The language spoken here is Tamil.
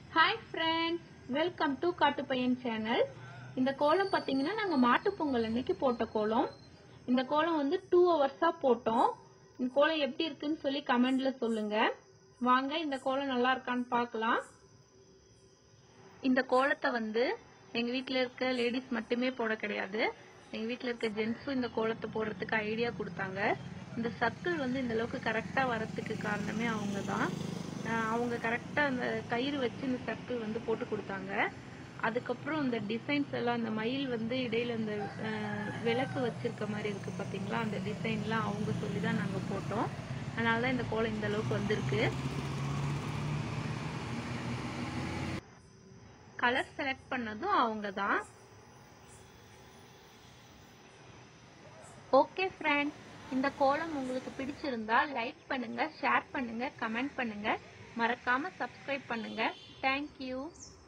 hi friends welcome to Kattupaiyan channel இந்த கோலம் பார்த்தீங்கன்னா நாங்கள் மாட்டுப் பொங்கல் அன்னைக்கு போட்ட கோலம் இந்த கோலம் வந்து டூ ஹவர்ஸாக போட்டோம் இந்த கோலம் எப்படி இருக்குன்னு சொல்லி கமெண்ட்ல சொல்லுங்க வாங்க இந்த கோலம் நல்லா இருக்கான்னு பார்க்கலாம் இந்த கோலத்தை வந்து எங்க வீட்டில் இருக்க லேடிஸ் மட்டுமே போட கிடையாது எங்க வீட்டில் இருக்க ஜென்ஸும் இந்த கோலத்தை போடுறதுக்கு ஐடியா கொடுத்தாங்க இந்த சர்க்கிள் வந்து இந்த அளவுக்கு கரெக்டாக வரத்துக்கு காரணமே அவங்க தான் அவங்க கரெக்டாக அந்த கயிறு வச்சு இந்த சர்க்கிள் வந்து போட்டு கொடுத்தாங்க அதுக்கப்புறம் இந்த டிசைன்ஸ் எல்லாம் இந்த மயில் வந்து இடையில இந்த அஹ், விளக்கு வச்சிருக்க மாதிரி இருக்கு பாத்தீங்களா அந்த டிசைன்லாம் அவங்க சொல்லி தான் நாங்கள் போட்டோம் அதனால தான் இந்த கோலம் இந்த அளவுக்கு வந்திருக்கு கலர் செலக்ட் பண்ணதும் அவங்க தான் ஓகே ஃப்ரெண்ட்ஸ் இந்த கோலம் உங்களுக்கு பிடிச்சிருந்தா லைக் பண்ணுங்க ஷேர் பண்ணுங்க கமெண்ட் பண்ணுங்க மறக்காம சப்ஸ்கிரைப் பண்ணுங்க தேங்க்யூ